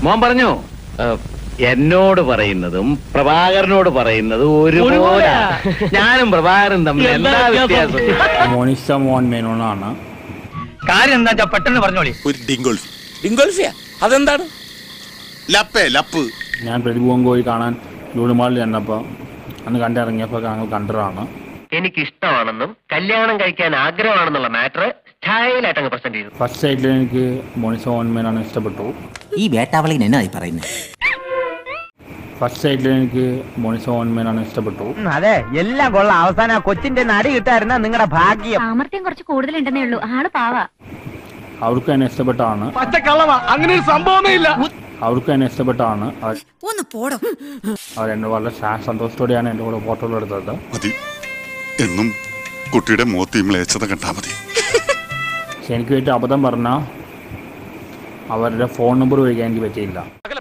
മോൻ പറഞ്ഞു എന്നോട് പറയുന്നതും പ്രഭാകരനോട് പറയുന്നതും ഒരുപോലെ ഞാനും പ്രഭാകരനും തമ്മിൽ എന്താ വ്യത്യാസം മോനിഷ മോഹൻ മേനോനാണ് കാര്യം എന്താ വെച്ചാ പെട്ടെന്ന് പറഞ്ഞോളി ഒരു ഡിങ്കോൾഫി ഡിങ്കോൾഫിയാ അതെന്താണ് ലപ്പേ ലപ്പ് ഞാൻ പ്രതിഭവൻ കോഴി കാണാൻ ലൂളുമാളിൽ ചെന്നപ്പോൾ അന്ന് കണ്ടിറങ്ങിയപ്പോൾ ഞങ്ങൾ കണ്ടതാണ് എനിക്ക് ഇഷ്ടമാണെന്നും കല്യാണം കഴിക്കാൻ ആഗ്രഹമാണെന്നുള്ള മാറ്റർ സ്റ്റൈലായിട്ട് അങ്ങ് പ്രസന്റ് ചെയ്തു ഫസ്റ്റ് സൈറ്റിൽ എനിക്ക് മോനിഷ മോഹൻ മേനോനെ ഇഷ്ടപ്പെട്ടു ഈ വേട്ടാവളിന് എന്നായി പറയുന്നത് ഫസ്റ്റ് സൈറ്റിൽ എനിക്ക് മോനിഷ മോഹൻ മേനോനെ ഇഷ്ടപ്പെട്ടു അതെ എല്ലാം കൊള്ളാം അവസാനം ആ കൊച്ചിന്റെ നടി കിട്ടായിരുന്ന നിങ്ങളുടെ ഭാഗ്യം സാമർത്ഥ്യം കുറച്ച് കൂടുതലുണ്ടെന്നേ ഉള്ളൂ ആള് പാവാ അവർക്ക് എന്നെ ഇഷ്ടപ്പെട്ടാണ് അങ്ങനെ ഒരു സംഭവമേ ഇല്ല അവർക്ക് എന്നെ ഇഷ്ടപ്പെട്ടാണ് അവർ ഒന്ന് പോടോ അവർ എന്നെ വളരെ സാ- സന്തോഷത്തോടെയാണ് എൻ്റെ കൂടെ ഫോട്ടോകൾ എടുത്തത് മതി എന്നും കുട്ടിയുടെ മുഖത്ത് ഈ മ്ലേച്ഛത കണ്ടാ മതി പക്ഷെ എനിക്ക് വേണ്ടി അബദ്ധം പറഞ്ഞാൽ അവരുടെ ഫോൺ നമ്പർ ഉപയോഗിക്കാൻ എനിക്ക് പറ്റിയില്ല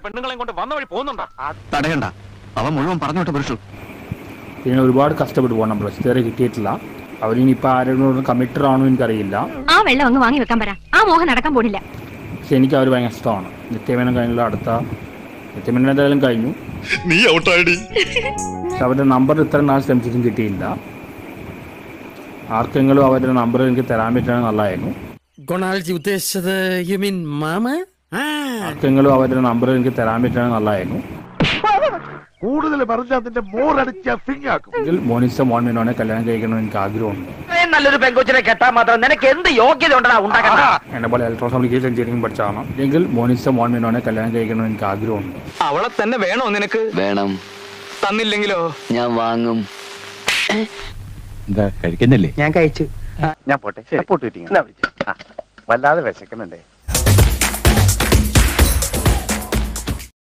തടയണ്ട അവ മുഴുവൻ പറഞ്ഞോട്ടെ പുരുഷു ഇതിന് ഒരുപാട് കഷ്ടപ്പെട്ടു ഫോൺ നമ്പർ ഇതുവരെ കിട്ടിയിട്ടില്ല അവരിനിപ്പോൾ ആരെങ്കിലും കമ്മിറ്റഡ് ആണോ എനിക്കറിയില്ല ആ വെള്ളം അങ്ങ് വാങ്ങി വെക്കാൻ പറ ആ മോഹൻ നടക്കാൻ പോണില്ല പക്ഷെ എനിക്ക് അവർ ഭയങ്കര ഇഷ്ടമാണ് നിത്യമേനം കഴിഞ്ഞുള്ള അടുത്ത നിത്യമേനം എന്തായാലും കഴിഞ്ഞു നീ ഔട്ടായിടി പക്ഷെ അവരുടെ നമ്പർ ഇത്ര നാൾ ശ്രമിച്ചിട്ടും കിട്ടിയില്ല ആർക്കെങ്കിലും അവരുടെ നമ്പർ എനിക്ക് തരാൻ പറ്റുകയാണെങ്കിൽ നല്ലതായിരുന്നു ഗൊണാൾജി ഉദ്ദേശിച്ചത് യു മീൻ മാമ ആർക്കെങ്കിലും അവരുടെ നമ്പർ എനിക്ക് തരാൻ പറ്റുകയാണെങ്കിൽ നല്ലതായിരുന്നു കൂടുതൽ പറഞ്ഞ അതിന്റെ മോറടിച്ച ഫിങ്ങാക്കും എങ്കിൽ മോനിസ മോൻ മേനോനെ കല്യാണം കഴിക്കണമെന്ന് എനിക്ക് ആഗ്രഹമുണ്ട് ഇത്രയും നല്ലൊരു പെങ്കൊച്ചിനെ കെട്ടാൻ മാത്രം നിനക്ക് എന്ത് യോഗ്യത ഉണ്ടാ ഉണ്ടാക്കണ്ട എന്നെ പോലെ ഇലക്ട്രോണിക്സ് കമ്മ്യൂണിക്കേഷൻ എഞ്ചിനീയറിംഗ് പഠിച്ചാണ് എങ്കിൽ മോനിസ മോൻ മേനോനെ കല്യാണം കഴിക്കണമെന്ന് എനിക്ക് ആഗ്രഹമുണ്ട് അവളെ തന്നെ വേണോ നിനക്ക് വേണം തന്നില്ലെങ്കിലോ ഞാൻ വാങ്ങും ഞാൻ കഴിച്ചു ഞാൻ പോട്ടെ സപ്പോർട്ട് കിട്ടി വല്ലാതെ വിശക്കുന്നുണ്ടേ